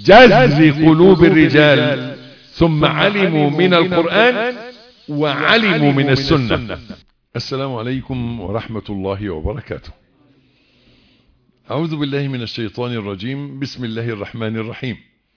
جذر قلوب الرجال ثم علموا من القرآن وعلموا من السنة السلام عليكم ورحمة الله وبركاته أعوذ بالله من الشيطان الرجيم بسم الله الرحمن الرحيم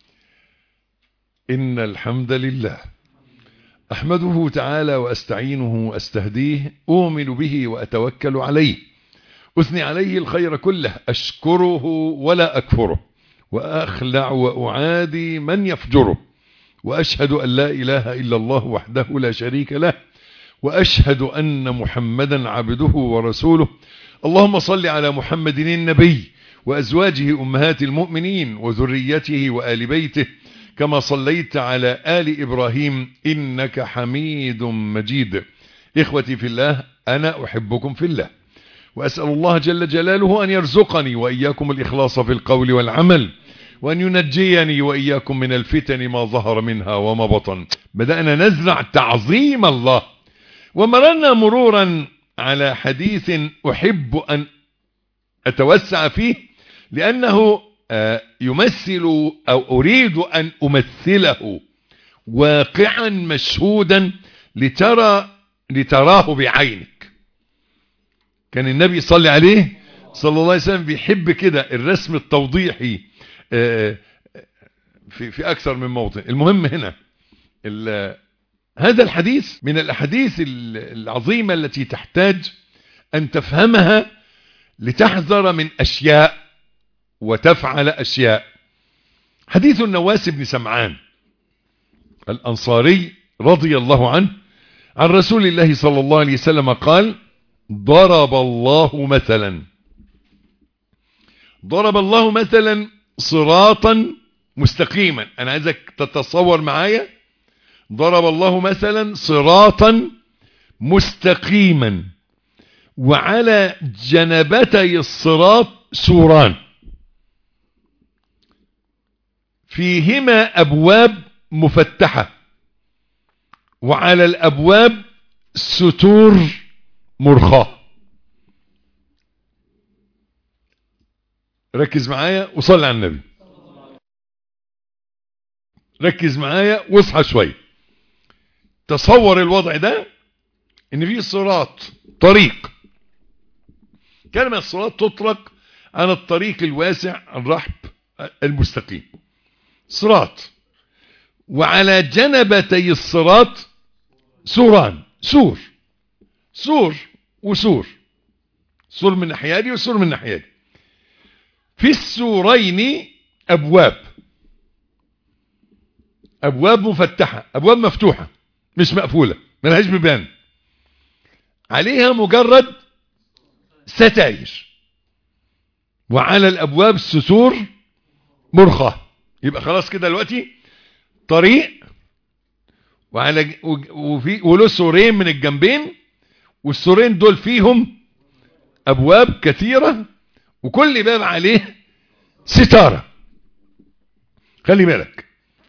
إن الحمد لله أحمده تعالى وأستعينه وأستهديه أؤمن به وأتوكل عليه أثني عليه الخير كله أشكره ولا أكفره وأخلع وأعادي من يفجره وأشهد أن لا إله إلا الله وحده لا شريك له وأشهد أن محمدا عبده ورسوله اللهم صل على محمد النبي وأزواجه أمهات المؤمنين وذريته وآل بيته كما صليت على آل إبراهيم إنك حميد مجيد إخوتي في الله أنا أحبكم في الله وأسأل الله جل جلاله أن يرزقني وإياكم الإخلاص في القول والعمل وأن ينجيني وإياكم من الفتن ما ظهر منها وما بطن بدأنا نزرع تعظيم الله ومرنا مرورا على حديث أحب أن أتوسع فيه لأنه يمثل أو أريد أن أمثله واقعا مشهودا لترى لتراه بعينك كان النبي صلى عليه صلى الله عليه وسلم بيحب كده الرسم التوضيحي في في أكثر من موطن المهم هنا هذا الحديث من الأحاديث العظيمة التي تحتاج أن تفهمها لتحذر من أشياء وتفعل أشياء حديث النواس بن سمعان الأنصاري رضي الله عنه عن رسول الله صلى الله عليه وسلم قال ضرب الله مثلا ضرب الله مثلا صراطا مستقيما أنا عايزك تتصور معايا ضرب الله مثلا صراطا مستقيما وعلى جنبتي الصراط سوران فيهما أبواب مفتحة وعلى الأبواب ستور مرخاة ركز معايا وصل على النبي ركز معايا واصحى شوي تصور الوضع ده ان في صراط طريق كلمة الصراط تطلق على الطريق الواسع الرحب المستقيم صراط وعلى جنبتي الصراط سوران سور سور وسور سور من ناحيه دي وسور من ناحيه دي في السورين ابواب ابواب مفتحه ابواب مفتوحه مش مقفوله ملهاش بيبان عليها مجرد ستاير وعلى الابواب ستور مرخاه يبقى خلاص كده دلوقتي طريق وعلى وفي وله سورين من الجنبين والسورين دول فيهم ابواب كثيره وكل باب عليه ستاره خلي بالك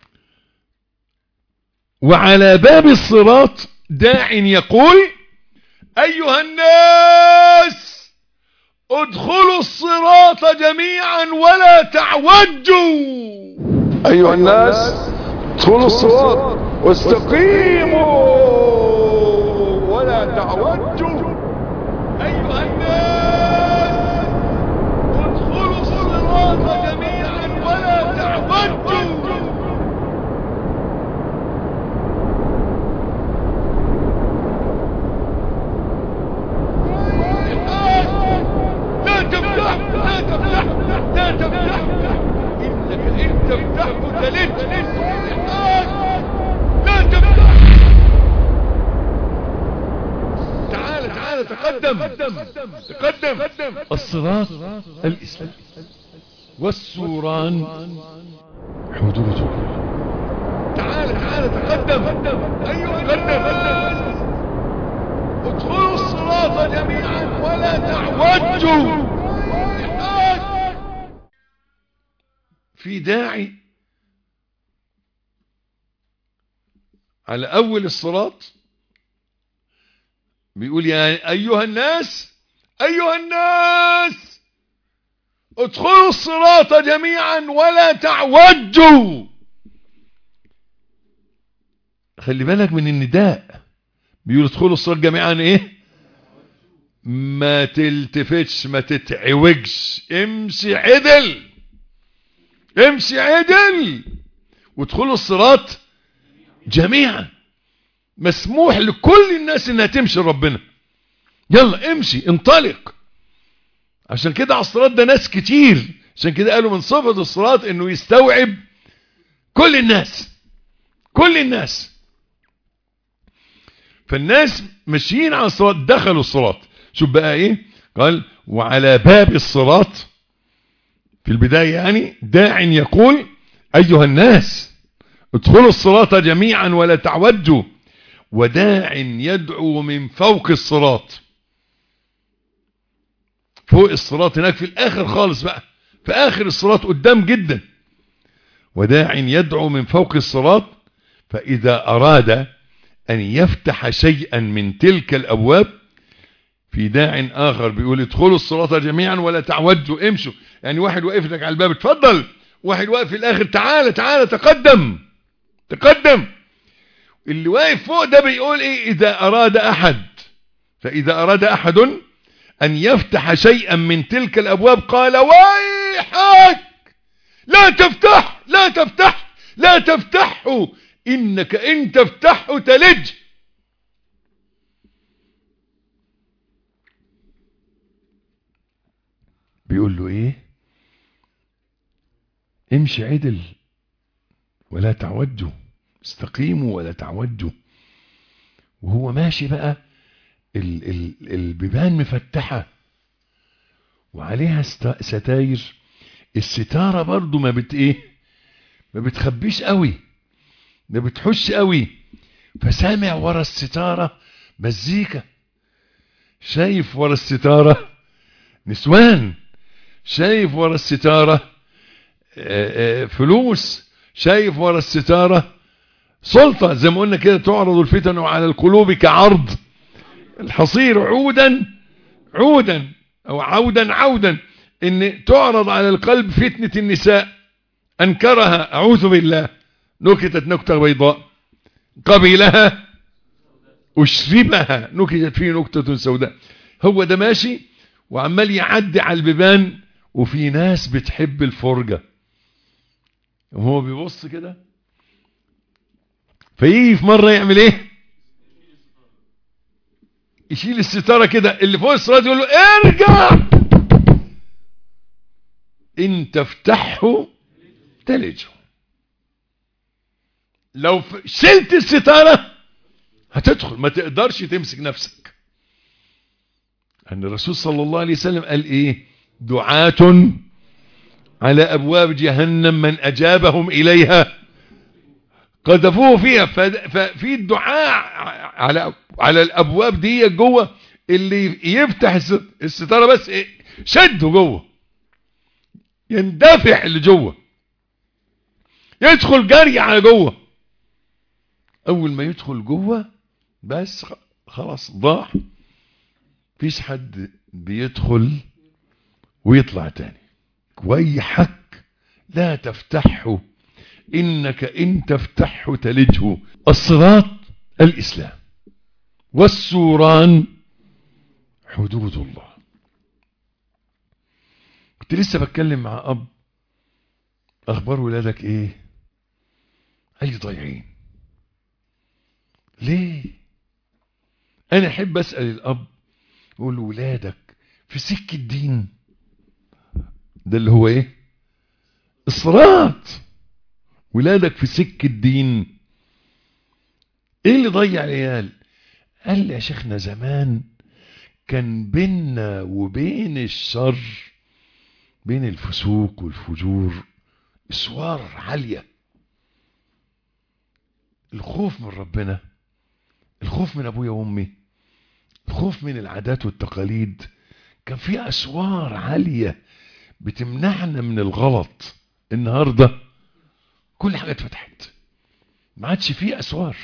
وعلى باب الصراط داع يقول ايها الناس ادخلوا الصراط جميعا ولا تعوجوا ايها الناس ادخلوا الصراط واستقيموا ولا تعوجوا ايها الناس ادخلوا الصراط جميعا ولا تعوجوا لا تفتح لا تفتح لا تفتح انك ان تفتح تلت لا تفتح تعال تعال تقدم تقدم الصراط الاسلام والسوران حدود تعال تعال تقدم ايوه تقدم ادخلوا الصراط جميعا ولا تعوجوا في داعي على اول الصراط بيقول يا ايها الناس ايها الناس ادخلوا الصراط جميعا ولا تعوجوا خلي بالك من النداء بيقول ادخلوا الصراط جميعا ايه ما تلتفتش ما تتعوجش امشي عدل امشي عدل وادخلوا الصراط جميعا مسموح لكل الناس انها تمشي ربنا يلا امشي انطلق عشان كده على الصراط ده ناس كتير عشان كده قالوا من صفة الصراط انه يستوعب كل الناس كل الناس فالناس ماشيين على الصراط دخلوا الصراط شوف بقى ايه قال وعلى باب الصراط في البداية يعني داع يقول ايها الناس ادخلوا الصراط جميعا ولا تعوجوا وداع يدعو من فوق الصراط فوق الصراط هناك في الاخر خالص بقى في اخر الصراط قدام جدا وداع يدعو من فوق الصراط فاذا اراد ان يفتح شيئا من تلك الابواب في داع اخر بيقول ادخلوا الصراط جميعا ولا تعوجوا امشوا يعني واحد واقف لك على الباب اتفضل واحد واقف في الاخر تعالى تعالى تقدم تقدم اللي واقف فوق ده بيقول ايه اذا اراد احد فاذا اراد احد ان يفتح شيئا من تلك الابواب قال ويحك لا تفتح لا تفتح لا تفتحه انك ان تفتحه تلج بيقول له ايه امشي عدل ولا تعوجوا استقيموا ولا تعوجوا وهو ماشي بقى ال ال البيبان مفتحة وعليها ستاير الستارة برضو ما بت ايه ما بتخبيش قوي ما بتحش قوي فسامع ورا الستارة مزيكا شايف ورا الستارة نسوان شايف ورا الستارة فلوس شايف ورا الستارة سلطة زي ما قلنا كده تعرض الفتن على القلوب كعرض الحصير عودا عودا او عودا عودا ان تعرض على القلب فتنة النساء انكرها اعوذ بالله نكتت نكتة بيضاء قبلها اشربها نكتت فيه نكتة سوداء هو ده ماشي وعمال يعدي على البيبان وفي ناس بتحب الفرجة وهو بيبص كده فيجي في مرة يعمل ايه يشيل الستارة كده اللي فوق الصراط يقول له ارجع ان تفتحه تلجه لو شلت الستارة هتدخل ما تقدرش تمسك نفسك ان الرسول صلى الله عليه وسلم قال ايه دعاة على ابواب جهنم من اجابهم اليها قذفوه فيها ففي الدعاء على على الابواب دي جوه اللي يفتح الستاره بس إيه شده جوه يندفع اللي جوه يدخل جري على جوه اول ما يدخل جوه بس خلاص ضاع فيش حد بيدخل ويطلع تاني ويحك لا تفتحه إنك إن تفتحه تلجه الصراط الإسلام والسوران حدود الله كنت لسه بتكلم مع أب أخبار ولادك إيه قال لي ضايعين ليه أنا أحب أسأل الأب أقول له ولادك في سكة الدين ده اللي هو إيه الصراط ولادك في سكة الدين ايه اللي ضيع العيال قال لي يا شيخنا زمان كان بيننا وبين الشر بين الفسوق والفجور اسوار عالية الخوف من ربنا الخوف من ابويا وامي الخوف من العادات والتقاليد كان في اسوار عالية بتمنعنا من الغلط النهارده كل حاجة اتفتحت ما عادش فيه اسوار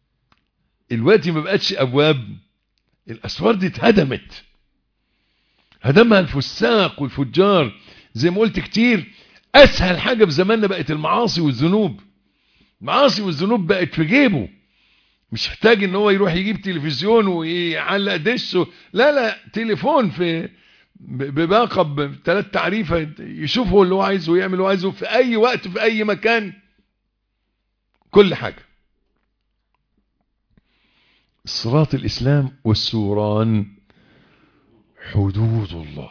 الوقت ما بقتش ابواب الاسوار دي اتهدمت هدمها الفساق والفجار زي ما قلت كتير اسهل حاجة في زماننا بقت المعاصي والذنوب المعاصي والذنوب بقت في جيبه مش محتاج ان هو يروح يجيب تلفزيون ويعلق دشه لا لا تليفون في بباقة بثلاث تعريفة يشوف هو اللي هو عايزه ويعمل اللي هو عايزه في اي وقت في اي مكان كل حاجة صراط الاسلام والسوران حدود الله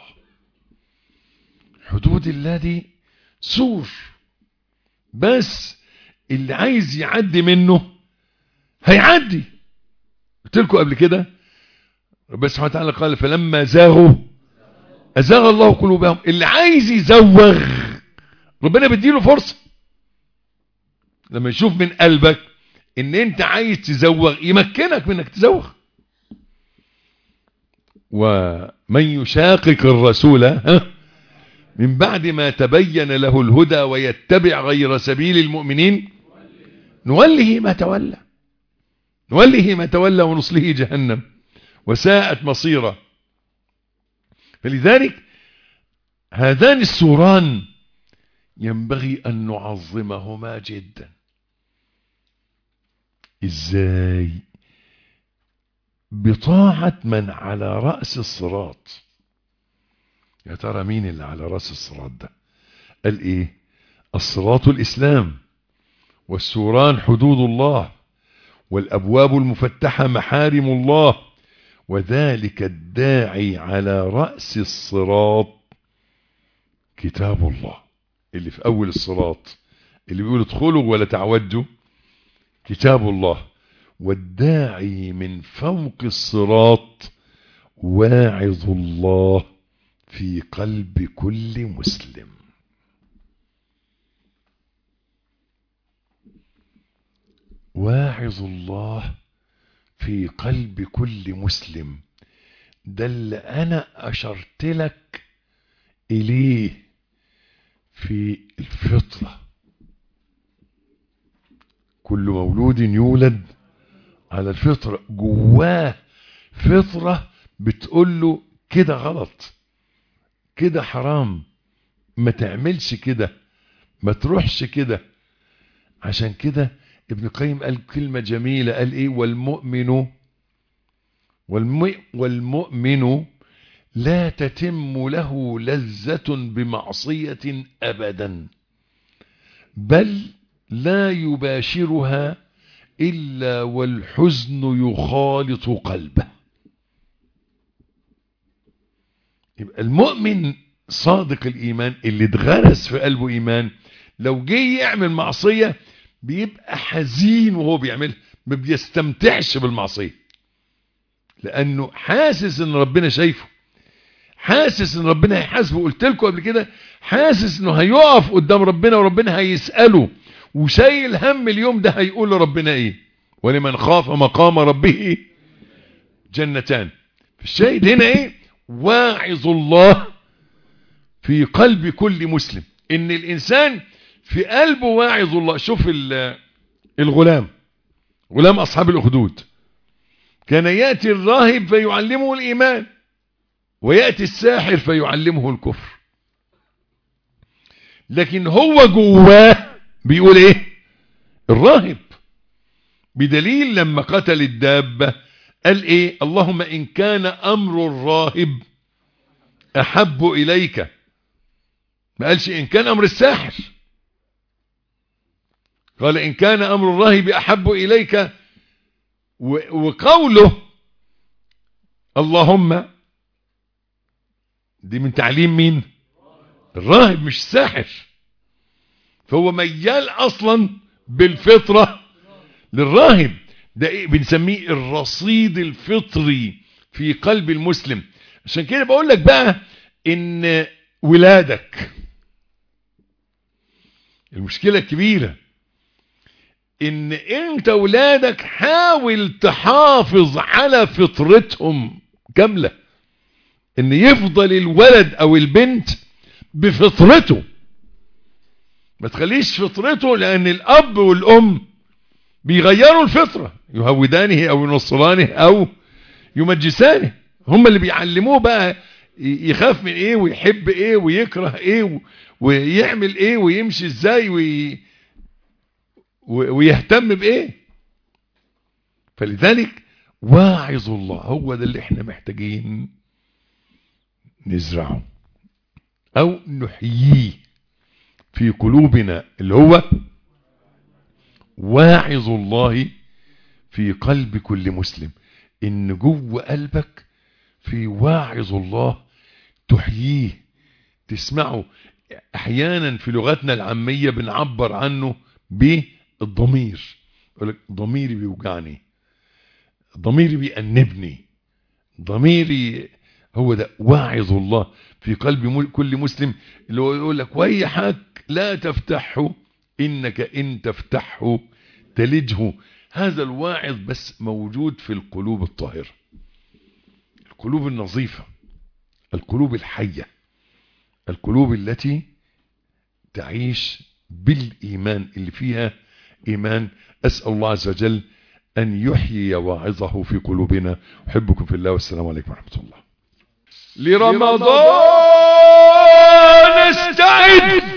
حدود الله دي سور بس اللي عايز يعدي منه هيعدي قلت لكم قبل كده ربنا سبحانه وتعالى قال فلما زاغوا أزاغ الله قلوبهم اللي عايز يزوغ ربنا بيديله فرصة لما يشوف من قلبك ان انت عايز تزوغ يمكنك من انك تزوغ ومن يشاقق الرسول ها من بعد ما تبين له الهدى ويتبع غير سبيل المؤمنين نوله ما تولى نوله ما تولى ونصله جهنم وساءت مصيره فلذلك هذان السوران ينبغي أن نعظمهما جدا ازاي بطاعة من على رأس الصراط يا ترى مين اللي على رأس الصراط ده قال ايه الصراط الاسلام والسوران حدود الله والابواب المفتحة محارم الله وذلك الداعي على رأس الصراط كتاب الله اللي في اول الصراط اللي بيقول ادخلوا ولا تعودوا كتاب الله والداعي من فوق الصراط واعظ الله في قلب كل مسلم واعظ الله في قلب كل مسلم ده اللي انا اشرت لك اليه في الفطرة كل مولود يولد على الفطرة جواه فطرة بتقول له كده غلط كده حرام ما تعملش كده ما تروحش كده عشان كده ابن القيم قال كلمة جميلة قال ايه والمؤمن والمؤمن لا تتم له لذة بمعصية أبدا بل لا يباشرها إلا والحزن يخالط قلبه يبقى المؤمن صادق الإيمان اللي اتغرس في قلبه إيمان لو جه يعمل معصية بيبقى حزين وهو بيعملها ما بيستمتعش بالمعصية لأنه حاسس ان ربنا شايفه حاسس ان ربنا هيحاسبه قلت لكم قبل كده حاسس انه هيقف قدام ربنا وربنا هيسأله وشايل هم اليوم ده هيقول لربنا ايه ولمن خاف مقام ربه جنتان الشاهد هنا ايه واعظ الله في قلب كل مسلم ان الانسان في قلبه واعظ الله شوف الغلام غلام اصحاب الاخدود كان يأتي الراهب فيعلمه الايمان ويأتي الساحر فيعلمه الكفر لكن هو جواه بيقول ايه الراهب بدليل لما قتل الدابة قال ايه اللهم ان كان امر الراهب احب اليك ما قالش ان كان امر الساحر قال ان كان امر الراهب احب اليك وقوله اللهم دي من تعليم مين الراهب مش الساحر فهو ميال اصلا بالفطرة للراهب ده ايه بنسميه الرصيد الفطري في قلب المسلم عشان كده بقول لك بقى ان ولادك المشكلة الكبيرة ان انت ولادك حاول تحافظ على فطرتهم كاملة ان يفضل الولد او البنت بفطرته ما تخليش فطرته لان الاب والام بيغيروا الفطرة يهودانه او ينصرانه او يمجسانه هم اللي بيعلموه بقى يخاف من ايه ويحب ايه ويكره ايه ويعمل ايه ويمشي ازاي وي ويهتم بايه فلذلك واعظ الله هو ده اللي احنا محتاجين نزرعه او نحييه في قلوبنا اللي هو واعظ الله في قلب كل مسلم ان جوه قلبك في واعظ الله تحييه تسمعه احيانا في لغتنا العامية بنعبر عنه بالضمير يقول لك ضميري بيوجعني ضميري بيأنبني ضميري هو ده واعظ الله في قلب كل مسلم اللي هو يقول لك ويحك لا تفتحه إنك إن تفتحه تلجه هذا الواعظ بس موجود في القلوب الطاهرة القلوب النظيفة القلوب الحية القلوب التي تعيش بالإيمان اللي فيها إيمان أسأل الله عز وجل أن يحيي واعظه في قلوبنا أحبكم في الله والسلام عليكم ورحمة الله لرمضان استعد